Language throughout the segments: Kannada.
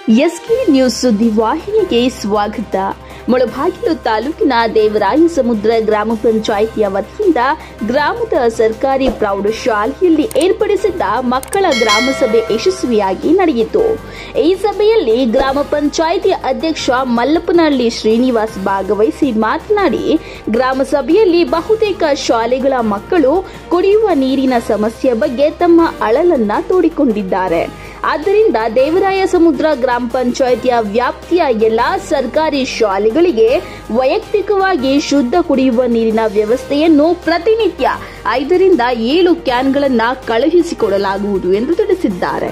ಎಸ್ಕೆ ನ್ಯೂಸ್ ಸುದ್ದಿವಾಹಿನಿಗೆ ಸ್ವಾಗತ ಮುಳಬಾಗಿಲು ತಾಲೂಕಿನ ದೇವರಾಯ ಸಮುದ್ರ ಗ್ರಾಮ ಪಂಚಾಯಿತಿಯ ವತಿಯಿಂದ ಗ್ರಾಮದ ಸರ್ಕಾರಿ ಪ್ರೌಢಶಾಲೆಯಲ್ಲಿ ಏರ್ಪಡಿಸಿದ್ದ ಮಕ್ಕಳ ಗ್ರಾಮ ಸಭೆ ಯಶಸ್ವಿಯಾಗಿ ನಡೆಯಿತು ಈ ಸಭೆಯಲ್ಲಿ ಗ್ರಾಮ ಪಂಚಾಯಿತಿ ಅಧ್ಯಕ್ಷ ಮಲ್ಲಪ್ಪನಹಳ್ಳಿ ಶ್ರೀನಿವಾಸ್ ಭಾಗವಹಿಸಿ ಮಾತನಾಡಿ ಗ್ರಾಮ ಸಭೆಯಲ್ಲಿ ಬಹುತೇಕ ಶಾಲೆಗಳ ಮಕ್ಕಳು ಕುಡಿಯುವ ನೀರಿನ ಸಮಸ್ಯೆ ಬಗ್ಗೆ ತಮ್ಮ ಅಳಲನ್ನ ತೋಡಿಕೊಂಡಿದ್ದಾರೆ ಆದ್ದರಿಂದ ದೇವರಾಯ ಸಮುದ್ರ ಗ್ರಾಮ ಪಂಚಾಯಿತಿಯ ವ್ಯಾಪ್ತಿಯ ಎಲ್ಲಾ ಸರ್ಕಾರಿ ಶಾಲೆಗಳಿಗೆ ವೈಯಕ್ತಿಕವಾಗಿ ಶುದ್ಧ ಕುಡಿಯುವ ನೀರಿನ ವ್ಯವಸ್ಥೆಯನ್ನು ಪ್ರತಿನಿತ್ಯ ಐದರಿಂದ ಏಳು ಕ್ಯಾನ್ಗಳನ್ನು ಕಳುಹಿಸಿಕೊಡಲಾಗುವುದು ಎಂದು ತಿಳಿಸಿದ್ದಾರೆ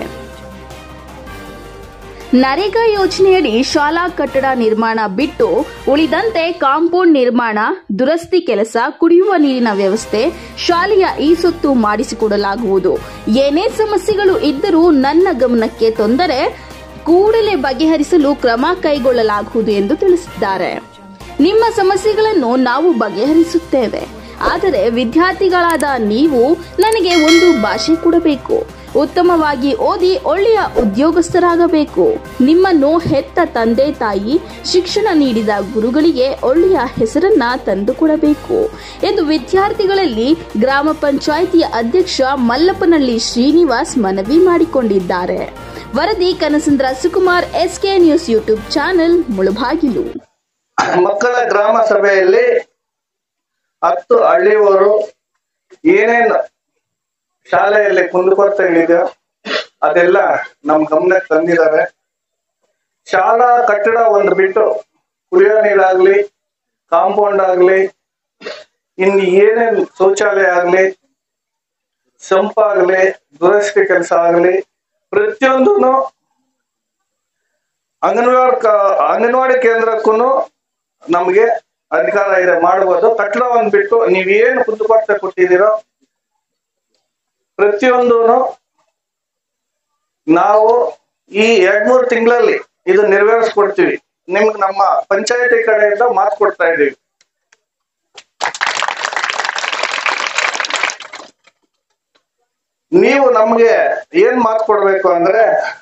ನರೇಗಾ ಯೋಜನೆಯಡಿ ಶಾಲಾ ಕಟ್ಟಡ ನಿರ್ಮಾಣ ಬಿಟ್ಟು ಉಳಿದಂತೆ ಕಾಂಪೌಂಡ್ ನಿರ್ಮಾಣ ದುರಸ್ತಿ ಕೆಲಸ ಕುಡಿಯುವ ನೀರಿನ ವ್ಯವಸ್ಥೆ ಶಾಲೆಯ ಈ ಸೊತ್ತು ಮಾಡಿಸಿಕೊಡಲಾಗುವುದು ಏನೇ ಸಮಸ್ಯೆಗಳು ಇದ್ದರೂ ನನ್ನ ಗಮನಕ್ಕೆ ತೊಂದರೆ ಕೂಡಲೇ ಬಗೆಹರಿಸಲು ಕ್ರಮ ಕೈಗೊಳ್ಳಲಾಗುವುದು ಎಂದು ತಿಳಿಸಿದ್ದಾರೆ ನಿಮ್ಮ ಸಮಸ್ಯೆಗಳನ್ನು ನಾವು ಬಗೆಹರಿಸುತ್ತೇವೆ ಆದರೆ ವಿದ್ಯಾರ್ಥಿಗಳಾದ ನೀವು ನನಗೆ ಒಂದು ಭಾಷೆ ಕೊಡಬೇಕು ಉತ್ತಮವಾಗಿ ಓದಿ ಒಳ್ಳೆಯ ಉದ್ಯೋಗಸ್ಥರಾಗಬೇಕು ನಿಮ್ಮನ್ನು ಹೆತ್ತ ತಂದೆ ತಾಯಿ ಶಿಕ್ಷಣ ನೀಡಿದ ಗುರುಗಳಿಗೆ ಒಳ್ಳೆಯ ಹೆಸರನ್ನ ತಂದುಕೊಡಬೇಕು ಎಂದು ವಿದ್ಯಾರ್ಥಿಗಳಲ್ಲಿ ಗ್ರಾಮ ಪಂಚಾಯಿತಿಯ ಅಧ್ಯಕ್ಷ ಮಲ್ಲಪ್ಪನಹಳ್ಳಿ ಶ್ರೀನಿವಾಸ್ ಮನವಿ ಮಾಡಿಕೊಂಡಿದ್ದಾರೆ ವರದಿ Kanasandra Sukumar SK news YouTube channel Mulbagal ಮಕ್ಕಳ ಗ್ರಾಮ ಸಭೆಯಲ್ಲಿ ಹತ್ತು ಹಳ್ಳಿಯವರು ಏನೇನು ಶಾಲೆಯಲ್ಲಿ ಕುಂದುಕೊರತೆಗಳಿದೆಯೋ ಅದೆಲ್ಲ ನಮ್ ಗಮನಕ್ಕೆ ತಂದಿದ್ದಾರೆ ಶಾಲಾ ಕಟ್ಟಡ ಒಂದು ಬಿಟ್ಟು ಕುಡಿಯೋ ನೀರಾಗ್ಲಿ ಕಾಂಪೌಂಡ್ ಆಗ್ಲಿ ಇನ್ ಏನೇನ್ ಶೌಚಾಲಯ ಆಗ್ಲಿ ಸಂಪಾಗ್ಲಿ ದುರಸ್ತಿ ಕೆಲಸ ಆಗ್ಲಿ ಪ್ರತಿಯೊಂದೂ ಅಂಗನವಾಡಿ ಕ- ಅಂಗನವಾಡಿ ಕೇಂದ್ರಕ್ಕೂ ನಮ್ಗೆ ಅಧಿಕಾರ ಇದೆ ಮಾಡ್ಬೋದು ಕಟ್ಟಡ ಒಂದ್ ಬಿಟ್ಟು ನೀವೇನು ಕುಂದುಕೊರತೆ ಕೊಟ್ಟಿದ್ದೀರೋ ಪ್ರತಿಯೊಂದು ನಾವು ಈ ಎರಡ್ ಮೂರು ತಿಂಗಳಲ್ಲಿ ಇದು ನೆರವೇರಿಸ್ಕೊಡ್ತೀವಿ ನಿಮ್ಗೆ ನಮ್ಮ ಪಂಚಾಯತಿ ಕಡೆಯಿಂದ ಮಾತು ಕೊಡ್ತಾ ಇದೀವಿ ನೀವು ನಮ್ಗೆ ಏನ್ ಮಾತು ಕೊಡ್ಬೇಕು ಅಂದ್ರೆ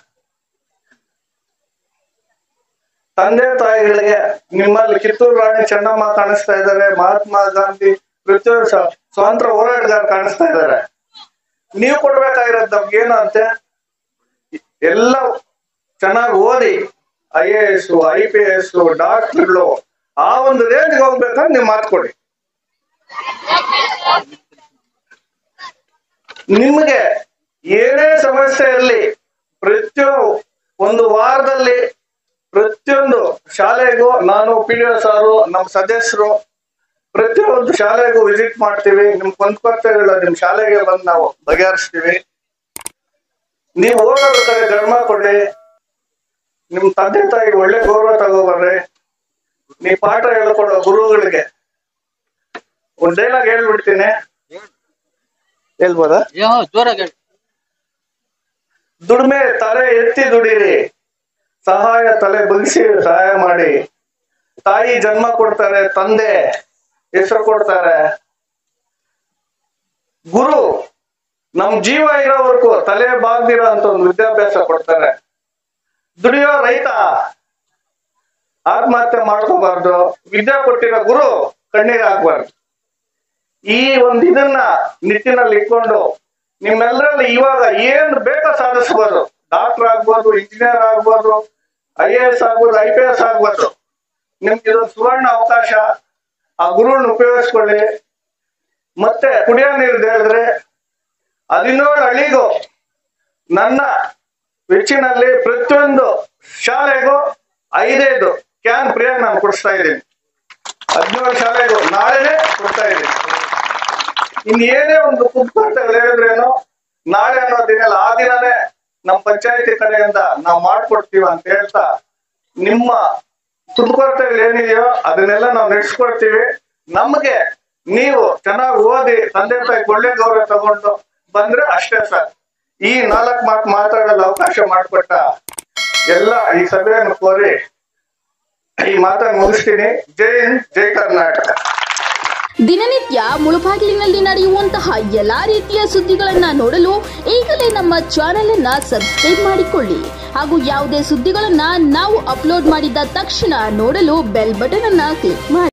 ತಂದೆ ತಾಯಿಗಳಿಗೆ ನಿಮ್ಮಲ್ಲಿ ಕಿತ್ತೂರು ರಾಣಿ ಚೆನ್ನಮ್ಮ ಕಾಣಿಸ್ತಾ ಇದ್ದಾರೆ ಮಹಾತ್ಮ ಗಾಂಧಿ ಪ್ರತಿಯೊಂದು ಸ- ಸ್ವಾತಂತ್ರ್ಯ ಹೋರಾಟಗಾರ ಕಾಣಿಸ್ತಾ ಇದ್ದಾರೆ ನೀವು ಕೊಡ್ಬೇಕಾಗಿರೋದು ನಮ್ಗೆ ಏನು ಅಂತೆ ಎಲ್ಲ ಚೆನ್ನಾಗಿ ಓದಿ I A S I P S ಡಾಕ್ಟರ್ಗಳು ಆ ಒಂದು ರೇಂಜ್ಗೆ ಹೋಗ್ಬೇಕಂತ ನೀವು ಮಾತು ಕೊಡಿ ನಿಮಗೆ ಏನೇ ಸಮಸ್ಯೆ ಇರಲಿ ಪ್ರತಿಯೊಂದು ಒಂದು ವಾರದಲ್ಲಿ ಪ್ರತಿಯೊಂದು ಶಾಲೆಗೂ ನಾನು ಪಿ ಡಿ ಸಾರು ನಮ್ಮ ಸದಸ್ಯರು ಪ್ರತಿಯೊಂದು ಶಾಲೆಗೂ ವಿಸಿಟ್ ಮಾಡ್ತೀವಿ ನಿಮ್ ಕುಂದುಕೊರತೆಗಳ ನಿಮ್ ಶಾಲೆಗೆ ಬಂದು ನಾವು ಬಗೆಹರಿಸ್ತೀವಿ ನೀವು ಓದೋದ್ರ ಕಡೆ ಗಮನ ಕೊಡಿ ನಿಮ್ ತಂದೆ ತಾಯಿಗೆ ಒಳ್ಳೆ ಗೌರವ ತಗೋಬರ್ರಿ ನೀ ಪಾಠ ಹೇಳ್ಕೊಡೋ ಗುರುಗಳಿಗೆ ಒಂದ್ ಡೈಲಾಗ್ ಹೇಳ್ಬಿಡ್ತೀನಿ ಹೇಳ್ಬೋದಾ ಏನೋ ಜೋರಾಗಿ ಹೇಳಿ. ದುಡಿಮೆ ತಲೆ ಎತ್ತಿ ದುಡಿರಿ ಸಹಾಯ ತಲೆ ಬಗ್ಗಿಸಿ ಸಹಾಯ ಮಾಡಿ ತಾಯಿ ಜನ್ಮ ಕೊಡ್ತಾರೆ ತಂದೆ ಹೆಸರು ಕೊಡ್ತಾರೆ ಗುರು ನಮ್ ಜೀವ ಇರೋವರೆಗೂ ತಲೆ ಬಾಗ್ದಿರೋ ಅಂತ ಒಂದು ವಿದ್ಯಾಭ್ಯಾಸ ಕೊಡ್ತಾರೆ ದುಡಿಯೋ ರೈತ ಆತ್ಮಹತ್ಯೆ ಮಾಡ್ಕೋಬಾರ್ದು ವಿದ್ಯೆ ಕೊಟ್ಟಿರೋ ಗುರು ಕಣ್ಣೀರ್ ಹಾಕ್ಬಾರ್ದು ಈ ಒಂದ್ ಇದನ್ನ ನಿಟ್ಟಿನಲ್ಲಿ ಇಟ್ಕೊಂಡು ನಿಮ್ಮೆಲ್ಲರಲ್ಲಿ ಇವಾಗ ಏನ್ ಬೇಕೋ ಸಾಧಿಸ್ಬೋದು ಡಾಕ್ಟರ್ ಆಗ್ಬೋದು ಇಂಜಿನಿಯರ್ ಆಗ್ಬೋದು ಐ ಎ ಎಸ್ ಆಗ್ಬೋದು ಐ ಪಿ ಎಸ್ ಆಗ್ಬೋದು ನಿಮ್ಗೆ ಇದೊಂದು ಸುವರ್ಣ ಅವಕಾಶ ಆ ಗುರುಗಳನ್ನ ಉಪಯೋಗಿಸ್ಕೊಳ್ಳಿ ಮತ್ತೆ ಕುಡಿಯೋ ನೀರು ಹೇಳಿದ್ರೆ ಹದಿನೇಳು ಹಳ್ಳಿಗೂ ನನ್ನ ವೆಚ್ಚಿನಲ್ಲಿ ಪ್ರತಿಯೊಂದು ಶಾಲೆಗೂ ಐದೈದು ಕ್ಯಾನ್ ಫ್ರೀಯಾಗಿ ನಾನು ಕೊಡಿಸ್ತಾ ಇದ್ದೀನಿ ಹದಿನೇಳು ಶಾಲೆಗೂ ನಾಳೆನೆ ಕೊಡ್ತಾ ಇದ್ದೀನಿ ಇನ್ ಏನೇ ಒಂದು ಕುಗ್ತಾಟಗಳು ಹೇಳಿದ್ರೇನು ನಾಳೆ ಅನ್ನೋ ದಿನ ಆ ದಿನನೇ ನಮ್ಮ ಪಂಚಾಯತಿ ಕಡೆಯಿಂದ ನಾವು ಮಾಡ್ಕೊಡ್ತೀವಿ ಅಂತ ಹೇಳ್ತಾ ನಿಮ್ಮ ಕುಂದುಕೊರತೆಗಳು ಏನಿದೆಯೋ ಅದನ್ನೆಲ್ಲ ನಾವು ನಡೆಸ್ಕೊಡ್ತೀವಿ ನಮ್ಗೆ ನೀವು ಚೆನ್ನಾಗಿ ಓದಿ ತಂದೆ ತಾಯಿ ಒಳ್ಳೆ ಗೌರವ ತಗೊಂಡು ಬಂದ್ರೆ ಅಷ್ಟೇ ಸರ್ ಈ ನಾಲ್ಕು ಮಾತು ಮಾತಾಡಲು ಅವಕಾಶ ಮಾಡಿಕೊಟ್ಟ ಎಲ್ಲ ಈ ಸಭೆಯನ್ನು ಕೋರಿ ಈ ಮಾತನ್ನು ಮುಗಿಸ್ತೀನಿ ಜೈ ಹಿಂದ್ ಜೈ ಕರ್ನಾಟಕ ದಿನನಿತ್ಯ ಮುಳುಬಾಗಿಲಿನಲ್ಲಿ ನಡೆಯುವಂತಹ ಎಲ್ಲಾ ರೀತಿಯ ಸುದ್ದಿಗಳನ್ನ ನೋಡಲು ಈಗಲೇ ನಮ್ಮ ಚಾನೆಲ್ ಅನ್ನ ಸಬ್ಸ್ಕ್ರೈಬ್ ಮಾಡಿಕೊಳ್ಳಿ ಹಾಗೂ ಯಾವುದೇ ಸುದ್ದಿಗಳನ್ನ ನಾವು ಅಪ್ಲೋಡ್ ಮಾಡಿದ ತಕ್ಷಣ ನೋಡಲು ಬೆಲ್ ಬಟನ್ ಅನ್ನ ಕ್ಲಿಕ್ ಮಾಡಿ